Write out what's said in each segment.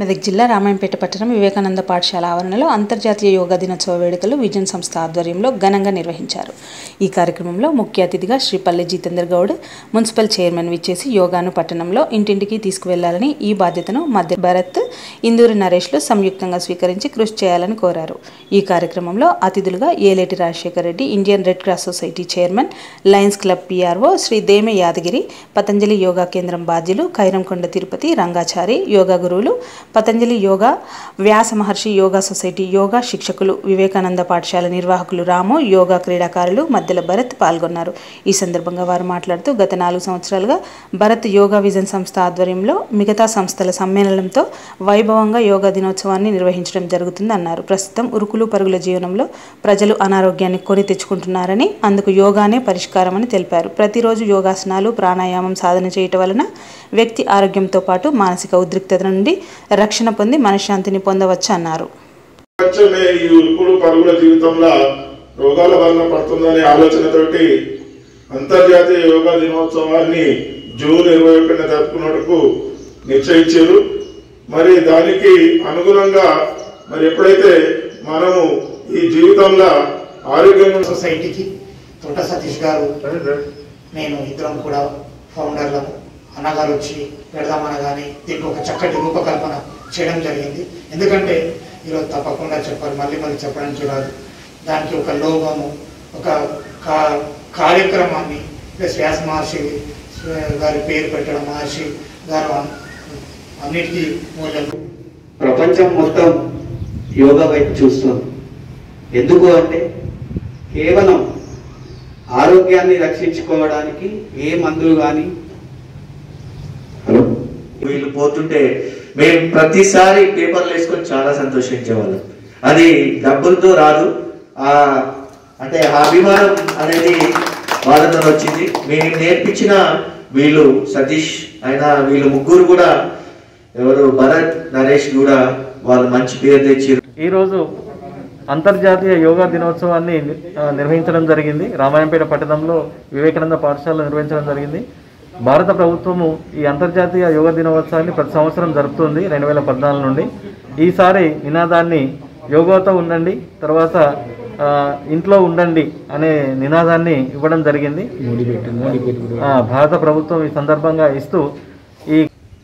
మెదక్ జిల్లా రామాయంపేట పట్టణం వివేకానంద పాఠశాల ఆవరణలో అంతర్జాతీయ యోగా దినోత్సవ వేడుకలు విజన్ సంస్థ ఆధ్వర్యంలో ఘనంగా నిర్వహించారు ఈ కార్యక్రమంలో ముఖ్య అతిథిగా శ్రీ పల్లె జితేందర్ గౌడ్ మున్సిపల్ చైర్మన్ విచ్చేసి యోగాను పట్టణంలో ఇంటింటికి తీసుకువెళ్లాలని ఈ బాధ్యతను మధ్య భరత్ ఇందూరి నరేష్లు సంయుక్తంగా స్వీకరించి కృషి చేయాలని కోరారు ఈ కార్యక్రమంలో అతిథులుగా Eleti Rajasekhar Reddy Indian red cross society chairman lions club PRO Shri Deme Yadagiri Patanjali yoga కేంద్రం బాధ్యులు ఖైరంకొండ తిరుపతి రంగాచారి యోగా గురువులు పతంజలి యోగా వ్యాస మహర్షి యోగా సొసైటీ యోగా శిక్షకులు వివేకానంద పాఠశాల నిర్వాహకులు రాము యోగా క్రీడాకారులు మధ్యల భరత్ పాల్గొన్నారు ఈ సందర్భంగా వారు మాట్లాడుతూ గత నాలుగు సంవత్సరాలుగా భరత్ యోగా విజన్ సంస్థ ఆధ్వర్యంలో మిగతా సంస్థల సమ్మేళనంతో వైభవంగా యోగా దినోత్సవాన్ని నిర్వహించడం జరుగుతుందన్నారు ప్రస్తుతం ఉరుకులు పరుగుల జీవనంలో ప్రజలు అనారోగ్యాన్ని కొని తెచ్చుకుంటున్నారని అందుకు యోగానే పరిష్కారమని తెలిపారు ప్రతిరోజు యోగాసనాలు ప్రాణాయామం సాధన చేయటం వలన వ్యక్తి ఆరోగ్యంతో పాటు మానసిక ఉద్రిక్తత నుండి రక్షణ పొంది మనశ్శాంతిని పొందవచ్చు అన్నారు ప్రపంచమే ఈ ఉరుకులు పరుగుల జీవితంలో రోగాల బారిన పడుతుందనే ఆలోచనతోటి అంతర్జాతీయ యోగా దినోత్సవాన్ని జూన్ ఇరవై ఒకటిన జరుపుకున్నట్టుకు నిశ్చయించారు మరి దానికి అనుగుణంగా మరి ఎప్పుడైతే మనము ఈ జీవితంలో ఆరోగ్యంగా సొసైటీకి తోట సతీష్ గారు నేను ఇద్దరం కూడా ఫౌండర్లకు అన్నగారు వచ్చి పెడదామనగానే దీనికి ఒక చక్కటి రూపకల్పన చేయడం జరిగింది ఎందుకంటే ఈరోజు తప్పకుండా చెప్పాలి మళ్ళీ మళ్ళీ చెప్పడానికి రాదు దానికి ఒక లోగము ఒక కా- కార్యక్రమాన్ని ప్లస్ వ్యాస మహర్షి గారి పేరు పెట్టడం మహర్షి గారు అన్- అన్నిటికీ మూలం ప్రపంచం మొత్తం యోగా వైపు చూస్తుంది ఎందుకు అంటే కేవలం ఆరోగ్యాన్ని రక్షించుకోవడానికి ఏ మందులు కానీ హలో వీళ్ళు పోతుంటే మేము ప్రతిసారి పేపర్లు వేసుకొని చాలా సంతోషించేవాళ్ళం అది డబ్బులతో రాదు ఆ అంటే ఆ అభిమానం అనేది వాళ్ళతో వచ్చింది మేము నేర్పించిన వీళ్ళు సతీష్ అయినా వీళ్ళు ముగ్గురు కూడా ఎవరు భరత్ నరేష్ కూడా వాళ్ళు మంచి పేరు తెచ్చారు ఈరోజు అంతర్జాతీయ యోగా దినోత్సవాన్ని ఆ, నిర్వహించడం జరిగింది రామాయంపేట పట్టణంలో వివేకానంద పాఠశాలలో నిర్వహించడం జరిగింది భారత ప్రభుత్వము ఈ అంతర్జాతీయ యోగా దినోత్సవాన్ని ప్రతి సంవత్సరం జరుపుతుంది రెండు వేల పద్నాలుగు నుండి ఈసారి నినాదాన్ని యోగాతో ఉండండి తర్వాత ఆ, ఇంట్లో ఉండండి అనే నినాదాన్ని ఇవ్వడం జరిగింది ఆ, భారత ప్రభుత్వం ఈ సందర్భంగా ఇస్తూ ఈ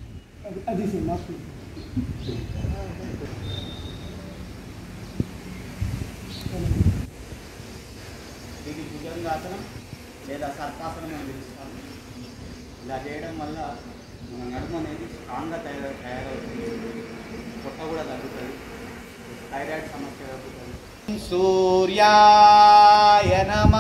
దీన్ని భుజంగాసనం లేదా సర్పాసనం అని పిలుస్తాం ఇలా చేయడం వల్ల మన నడుము అనేది స్ట్రాంగ్గా తయారు తయారవుతుంది పొట్ట కూడా తగ్గుతుంది థైరాయిడ్ సమస్య తగ్గుతుంది సూర్యాయ నమ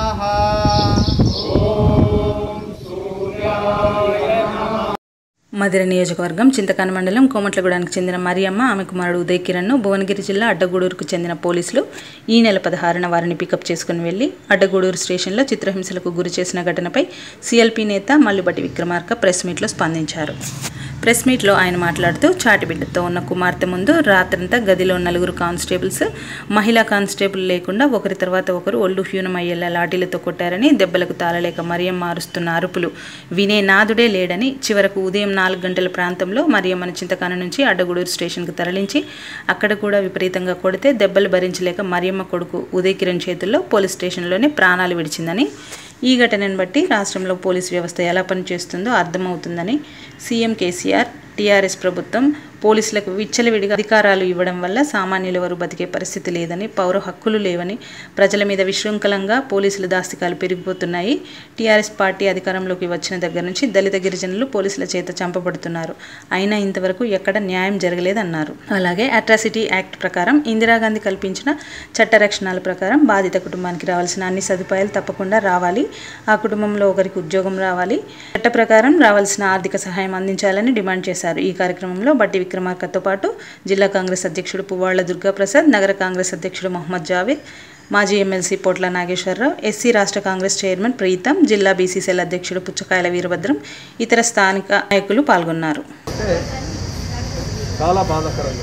మధిర నియోజకవర్గం చింతకాన మండలం కోమట్లగూడానికి చెందిన మరియమ్మ ఆమె కుమారుడు ఉదయ్ కిరణ్ను భువనగిరి జిల్లా అడ్డగూడూరుకు చెందిన పోలీసులు ఈ నెల పదహారున వారిని పికప్ చేసుకుని వెళ్లి అడ్డగూడూరు స్టేషన్లో చిత్రహింసలకు గురి చేసిన ఘటనపై సీఎల్పీ నేత మల్లుబట్టి విక్రమార్క ప్రెస్ మీట్లో స్పందించారు ప్రెస్ మీట్లో ఆయన మాట్లాడుతూ చాటిబిడ్డతో ఉన్న కుమార్తె ముందు రాత్రంతా గదిలో నలుగురు కానిస్టేబుల్స్ మహిళా కానిస్టేబుల్ లేకుండా ఒకరి తర్వాత ఒకరు ఒళ్ళు హ్యూనమయ్యేలా లాఠీలతో కొట్టారని దెబ్బలకు తాళలేక మరియం మారుస్తున్న అరుపులు వినే నాదుడే లేడని చివరకు ఉదయం నాలుగు గంటల ప్రాంతంలో మరియమ్మను చింతకాన నుంచి అడ్డగూడూరు స్టేషన్కు తరలించి అక్కడ కూడా విపరీతంగా కొడితే దెబ్బలు భరించలేక మరియమ్మ కొడుకు ఉదయ్ కిరణ్ చేతుల్లో పోలీస్ స్టేషన్లోనే ప్రాణాలు విడిచిందని ఈ ఘటనను బట్టి రాష్ట్రంలో పోలీసు వ్యవస్థ ఎలా పనిచేస్తుందో అర్థమవుతుందని సీఎం కేసీఆర్ టీఆర్ఎస్ ప్రభుత్వం పోలీసులకు విచ్చలవిడిగా అధికారాలు ఇవ్వడం వల్ల సామాన్యులెవరూ బతికే పరిస్థితి లేదని పౌర హక్కులు లేవని ప్రజల మీద విశృంఖలంగా పోలీసుల దాస్తికాలు పెరిగిపోతున్నాయి టీఆర్ఎస్ పార్టీ అధికారంలోకి వచ్చిన దగ్గర నుంచి దళిత గిరిజనులు పోలీసుల చేత చంపబడుతున్నారు అయినా ఇంతవరకు ఎక్కడ న్యాయం జరగలేదన్నారు అలాగే అట్రాసిటీ యాక్ట్ ప్రకారం ఇందిరాగాంధీ కల్పించిన చట్ట రక్షణాల ప్రకారం బాధిత కుటుంబానికి రావాల్సిన అన్ని సదుపాయాలు తప్పకుండా రావాలి ఆ కుటుంబంలో ఒకరికి ఉద్యోగం రావాలి చట్ట ప్రకారం రావాల్సిన ఆర్థిక సహాయం అందించాలని డిమాండ్ చేశారు ఈ కార్యక్రమంలో బట్టి విక్రమార్కతో పాటు జిల్లా కాంగ్రెస్ అధ్యక్షుడు పువ్వాళ్ల దుర్గాప్రసాద్ నగర కాంగ్రెస్ అధ్యక్షుడు మొహమ్మద్ జావేద్ మాజీ ఎమ్మెల్సీ పోట్ల నాగేశ్వరరావు ఎస్సీ రాష్ట్ర కాంగ్రెస్ చైర్మన్ ప్రీతం జిల్లా బీసీసీఎల్ అధ్యక్షుడు పుచ్చకాయల వీరభద్రం ఇతర స్థానిక నాయకులు పాల్గొన్నారు చాలా బాధాకరంగా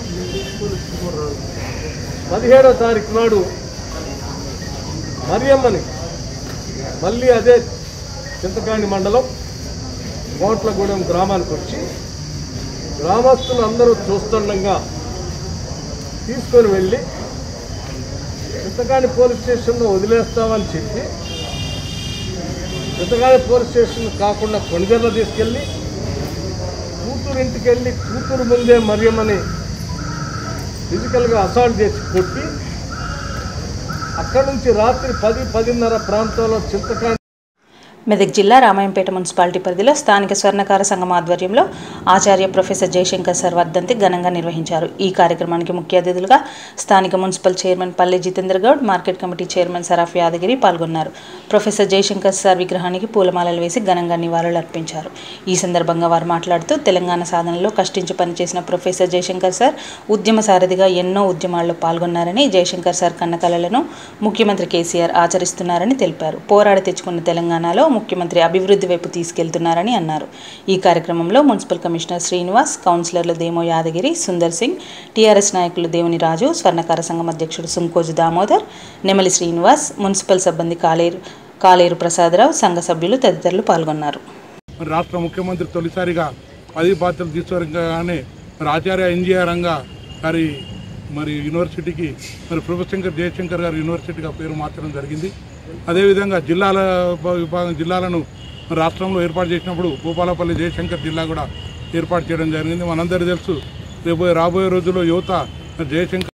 పదిహేడో తారీఖు నాడు మరియమ్మని మళ్ళీ అదే చింతకాణి మండలం గోట్లగూడెం గ్రామానికి వచ్చి గ్రామస్తులు అందరూ చూస్తుండగా తీసుకొని వెళ్ళి చింతకాని పోలీస్ స్టేషన్లో వదిలేస్తామని చెప్పి చింతకాని పోలీస్ స్టేషన్ కాకుండా కొణిజర్ల తీసుకెళ్ళి కూతురు ఇంటికి వెళ్ళి కూతురు ముందే మరియమ్మని ఫిజికల్గా అసాల్ట్ చేసి కొట్టి అక్కడి నుంచి రాత్రి పది పదిన్నర ప్రాంతంలో చింతకాని మెదక్ జిల్లా రామాయంపేట మున్సిపాలిటీ పరిధిలో స్థానిక స్వర్ణకార సంఘం ఆధ్వర్యంలో ఆచార్య ప్రొఫెసర్ జయశంకర్ సార్ వర్ధంతి ఘనంగా నిర్వహించారు ఈ కార్యక్రమానికి ముఖ్య అతిథులుగా స్థానిక municipal chairman Palle Jitender Goud market committee chairman Saraf Yadagiri పాల్గొన్నారు ప్రొఫెసర్ జయశంకర్ సార్ విగ్రహానికి పూలమాలలు వేసి ఘనంగా నివాళులు అర్పించారు ఈ సందర్భంగా వారు మాట్లాడుతూ తెలంగాణ సాధనలో కష్టించి పనిచేసిన ప్రొఫెసర్ జయశంకర్ సార్ ఉద్యమ సారథిగా ఎన్నో ఉద్యమాల్లో పాల్గొన్నారని జయశంకర్ సార్ కన్నకలలను ముఖ్యమంత్రి కేసీఆర్ ఆచరిస్తున్నారని తెలిపారు పోరాడి తెచ్చుకున్న తెలంగాణలో ముఖ్యమంత్రి అభివృద్ధి వైపు తీసుకెళ్తున్నారని అన్నారు ఈ కార్యక్రమంలో మున్సిపల్ కమిషనర్ శ్రీనివాస్ కౌన్సిలర్లు దేమో యాదగిరి సుందర్ సింగ్ టీఆర్ఎస్ నాయకులు దేవుని రాజు స్వర్ణకార సంఘం అధ్యక్షుడు సుంకోజు దామోదర్ నెమలి శ్రీనివాస్ మున్సిపల్ సిబ్బంది కాలేరు కాలేరు ప్రసాదరావు సంఘ సభ్యులు తదితరులు పాల్గొన్నారు మరి రాష్ట్ర ముఖ్యమంత్రి తొలిసారిగా పది బాధ్యతలు తీసుకోగానే మరి ఆచార్య ఎన్జిఆర్ రంగా గారి మరి యూనివర్సిటీకి మరి ప్రొఫెసర్ జయశంకర్ గారి యూనివర్సిటీగా పేరు మార్చడం జరిగింది అదేవిధంగా జిల్లాల విభాగం జిల్లాలను మరి రాష్ట్రంలో ఏర్పాటు చేసినప్పుడు భూపాలపల్లి జయశంకర్ జిల్లా కూడా ఏర్పాటు చేయడం జరిగింది మనందరికీ తెలుసు రేపు రాబోయే రోజుల్లో యువత మరి జయశంకర్